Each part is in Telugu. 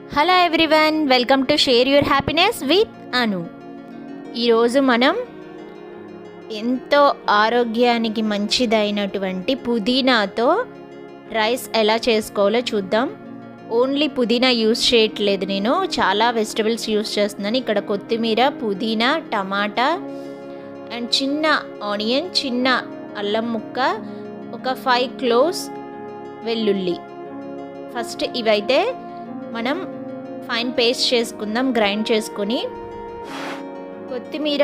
hello everyone welcome to share your happiness with Anu ఈరోజు మనం ఎంతో ఆరోగ్యానికి మంచిదైనటువంటి పుదీనాతో రైస్ ఎలా చేసుకోవాలో చూద్దాం ఓన్లీ పుదీనా యూస్ చేయట్లేదు నేను చాలా వెజిటబుల్స్ యూస్ చేస్తున్నాను ఇక్కడ కొత్తిమీర పుదీనా టమాటా అండ్ చిన్న ఆనియన్ చిన్న అల్లం ముక్క ఒక ఫైవ్ క్లోవ్స్ వెల్లుల్లి ఫస్ట్ ఇవైతే మనం ఫైన్ పేస్ట్ చేసుకుందాం గ్రైండ్ చేసుకొని కొత్తిమీర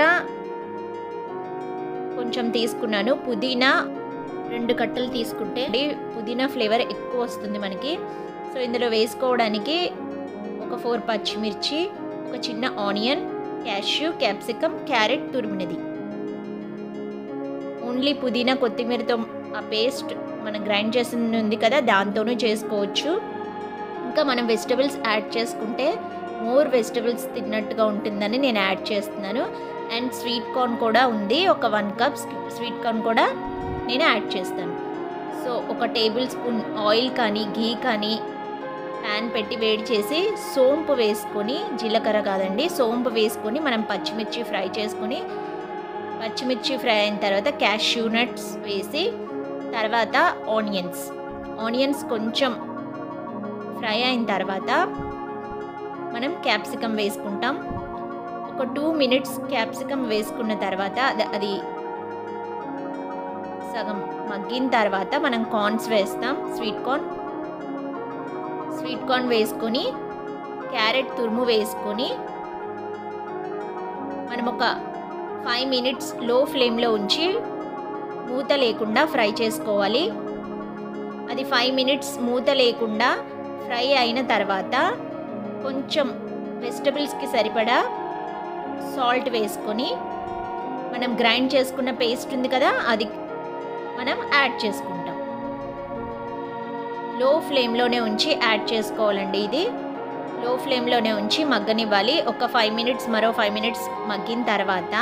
కొంచెం తీసుకున్నాను పుదీనా రెండు కట్టలు తీసుకుంటే పుదీనా ఫ్లేవర్ ఎక్కువ వస్తుంది మనకి సో ఇందులో వేసుకోవడానికి ఒక ఫోర్ పచ్చిమిర్చి ఒక చిన్న ఆనియన్ క్యాష్యూ క్యాప్సికమ్ క్యారెట్ తురిమినది ఓన్లీ పుదీనా కొత్తిమీరతో ఆ పేస్ట్ మనం గ్రైండ్ చేసింది ఉంది కదా దాంతోనూ చేసుకోవచ్చు ఇంకా మనం వెజిటబుల్స్ యాడ్ చేసుకుంటే మోర్ వెజిటబుల్స్ తిన్నట్టుగా ఉంటుందని నేను యాడ్ చేస్తున్నాను అండ్ స్వీట్ కార్న్ కూడా ఉంది ఒక వన్ కప్ స్వీట్ కార్న్ కూడా నేను యాడ్ చేస్తాను సో ఒక టేబుల్ స్పూన్ ఆయిల్ కానీ ఘీ కానీ ప్యాన్ పెట్టి వేడి చేసి సోంపు వేసుకొని జీలకర్ర కాదండి సోంపు వేసుకొని మనం పచ్చిమిర్చి ఫ్రై చేసుకొని పచ్చిమిర్చి ఫ్రై అయిన తర్వాత క్యాష్యూ నట్స్ వేసి తర్వాత ఆనియన్స్ ఆనియన్స్ కొంచెం ఫ్రై అయిన తర్వాత మనం క్యాప్సికమ్ వేసుకుంటాం ఒక టూ మినిట్స్ క్యాప్సికమ్ వేసుకున్న తర్వాత అది సగం మగ్గిన తర్వాత మనం కార్న్స్ వేస్తాం స్వీట్ కార్న్ స్వీట్ కార్న్ వేసుకొని క్యారెట్ తురుము వేసుకొని మనం ఒక ఫైవ్ మినిట్స్ లో ఫ్లేమ్లో ఉంచి మూత లేకుండా ఫ్రై చేసుకోవాలి అది ఫైవ్ మినిట్స్ మూత లేకుండా ఫ్రై అయిన తర్వాత కొంచెం వెజిటబుల్స్కి సరిపడా సాల్ట్ వేసుకొని మనం గ్రైండ్ చేసుకున్న పేస్ట్ ఉంది కదా అది మనం యాడ్ చేసుకుంటాం లో ఫ్లేమ్లోనే ఉంచి యాడ్ చేసుకోవాలండి ఇది లో ఫ్లేమ్లోనే ఉంచి మగ్గనివ్వాలి ఒక ఫైవ్ మినిట్స్ మరో ఫైవ్ మినిట్స్ మగ్గిన తర్వాత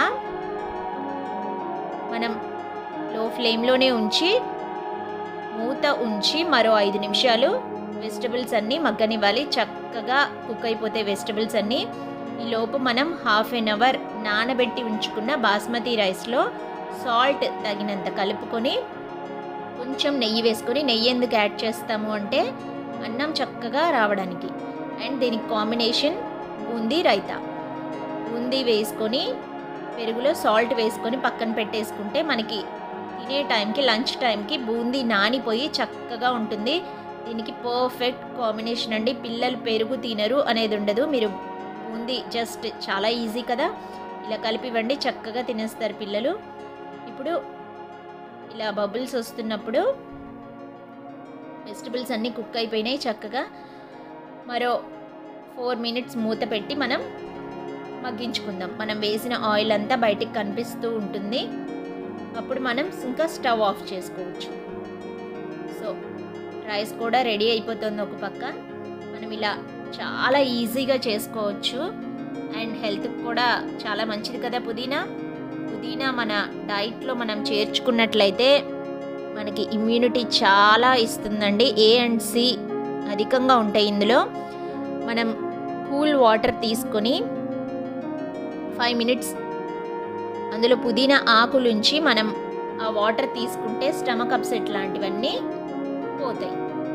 మనం లో ఫ్లేమ్లోనే ఉంచి మూత ఉంచి మరో ఐదు నిమిషాలు వెజిటబుల్స్ అన్నీ మగ్గనివ్వాలి చక్కగా కుక్ అయిపోతాయి వెజిటబుల్స్ అన్నీ ఈ లోపు మనం హాఫ్ ఎన్ అవర్ నానబెట్టి ఉంచుకున్న బాస్మతి రైస్లో సాల్ట్ తగినంత కలుపుకొని కొంచెం నెయ్యి వేసుకొని నెయ్యి ఎందుకు యాడ్ చేస్తాము అంటే అన్నం చక్కగా రావడానికి అండ్ దీనికి కాంబినేషన్ బూందీ రైతా బూందీ వేసుకొని పెరుగులో సాల్ట్ వేసుకొని పక్కన పెట్టేసుకుంటే మనకి తినే టైంకి లంచ్ టైంకి బూందీ నానిపోయి చక్కగా ఉంటుంది దీనికి పర్ఫెక్ట్ కాంబినేషన్ అండి పిల్లలు పెరుగు తినరు అనేది ఉండదు మీరు బూందీ జస్ట్ చాలా ఈజీ కదా ఇలా కలిపివ్వండి చక్కగా తినేస్తారు పిల్లలు ఇప్పుడు ఇలా బబుల్స్ వస్తున్నప్పుడు వెజిటబుల్స్ అన్నీ కుక్ అయిపోయినాయి చక్కగా మరో ఫోర్ మినిట్స్ మూత పెట్టి మనం మగ్గించుకుందాం మనం వేసిన ఆయిల్ అంతా బయటికి కనిపిస్తూ ఉంటుంది అప్పుడు మనం ఇంకా స్టవ్ ఆఫ్ చేసుకోవచ్చు సో రైస్ కూడా రెడీ అయిపోతుంది ఒక పక్క మనం ఇలా చాలా ఈజీగా చేసుకోవచ్చు అండ్ హెల్త్కి కూడా చాలా మంచిది కదా పుదీనా పుదీనా మన డైట్లో మనం చేర్చుకున్నట్లయితే మనకి ఇమ్యూనిటీ చాలా ఇస్తుందండి ఏ అండ్ సి అధికంగా ఉంటాయి ఇందులో మనం కూల్ వాటర్ తీసుకొని ఫైవ్ మినిట్స్ అందులో పుదీనా ఆకులుంచి మనం ఆ వాటర్ తీసుకుంటే స్టమక్ అప్సెట్ లాంటివన్నీ పోతాయి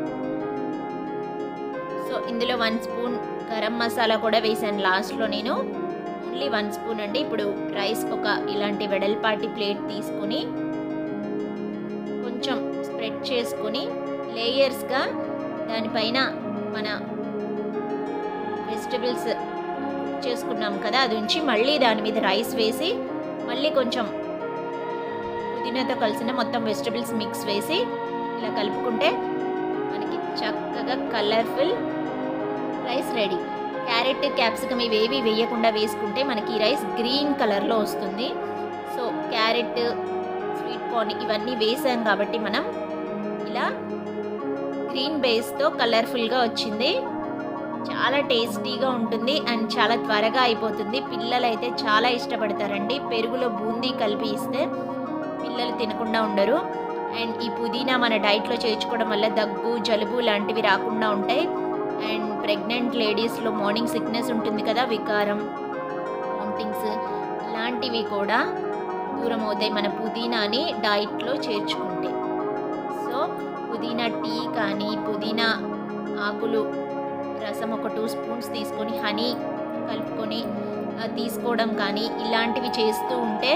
సో ఇందులో వన్ స్పూన్ గరం మసాలా కూడా వేసాను లాస్ట్లో నేను ఓన్లీ వన్ స్పూన్ అండి ఇప్పుడు రైస్ ఒక ఇలాంటి వెడల్పాటి ప్లేట్ తీసుకొని కొంచెం స్ప్రెడ్ చేసుకొని లేయర్స్గా దానిపైన మన వెజిటబుల్స్ చేసుకున్నాం కదా అది ఉంచి మళ్ళీ దాని మీద రైస్ వేసి మళ్ళీ కొంచెం పుదీనాతో కలిసిన మొత్తం వెజిటబుల్స్ మిక్స్ వేసి ఇలా కలుపుకుంటే మనకి చక్కగా colourful rice ready carrot capsicum ఇవేవి వేయకుండా వేసుకుంటే మనకి ఈ రైస్ గ్రీన్ కలర్లో వస్తుంది సో క్యారెట్ స్వీట్ కార్న్ ఇవన్నీ వేసాం కాబట్టి మనం ఇలా గ్రీన్ బేస్తో కలర్ఫుల్గా వచ్చింది చాలా టేస్టీగా ఉంటుంది అండ్ చాలా త్వరగా అయిపోతుంది పిల్లలు అయితే చాలా ఇష్టపడతారండి పెరుగులో బూందీ కలిపి ఇస్తే పిల్లలు తినకుండా ఉండరు అండ్ ఈ పుదీనా మన డైట్లో చేర్చుకోవడం వల్ల దగ్గు జలుబు లాంటివి రాకుండా ఉంటాయి అండ్ ప్రెగ్నెంట్ లేడీస్లో మార్నింగ్ సిక్నెస్ ఉంటుంది కదా వికారం వామిటింగ్స్ ఇలాంటివి కూడా దూరం అవుతాయి మన పుదీనాని డైట్లో చేర్చుకుంటే సో పుదీనా టీ కానీ పుదీనా ఆకులు రసం ఒక టూ స్పూన్స్ తీసుకొని హనీ కలుపుకొని ఆ, తీసుకోవడం కానీ ఇలాంటివి చేస్తూ ఉంటే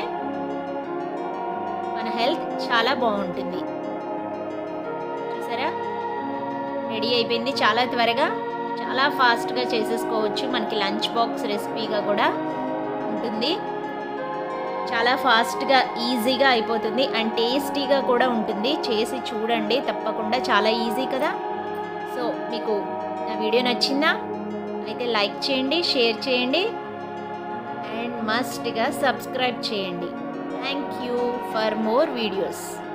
మన హెల్త్ చాలా బాగుంటుంది చూసారా రెడీ అయిపోయింది చాలా త్వరగా చాలా ఫాస్ట్గా చేసేసుకోవచ్చు మనకి లంచ్ బాక్స్ రెసిపీగా కూడా ఉంటుంది చాలా ఫాస్ట్గా ఈజీగా అయిపోతుంది అండ్ టేస్టీగా కూడా ఉంటుంది చేసి చూడండి తప్పకుండా చాలా ఈజీ కదా సో మీకు నా వీడియో నచ్చిందా అయితే లైక్ చేయండి షేర్ చేయండి అండ్ మస్ట్గా సబ్స్క్రైబ్ చేయండి thank you for more videos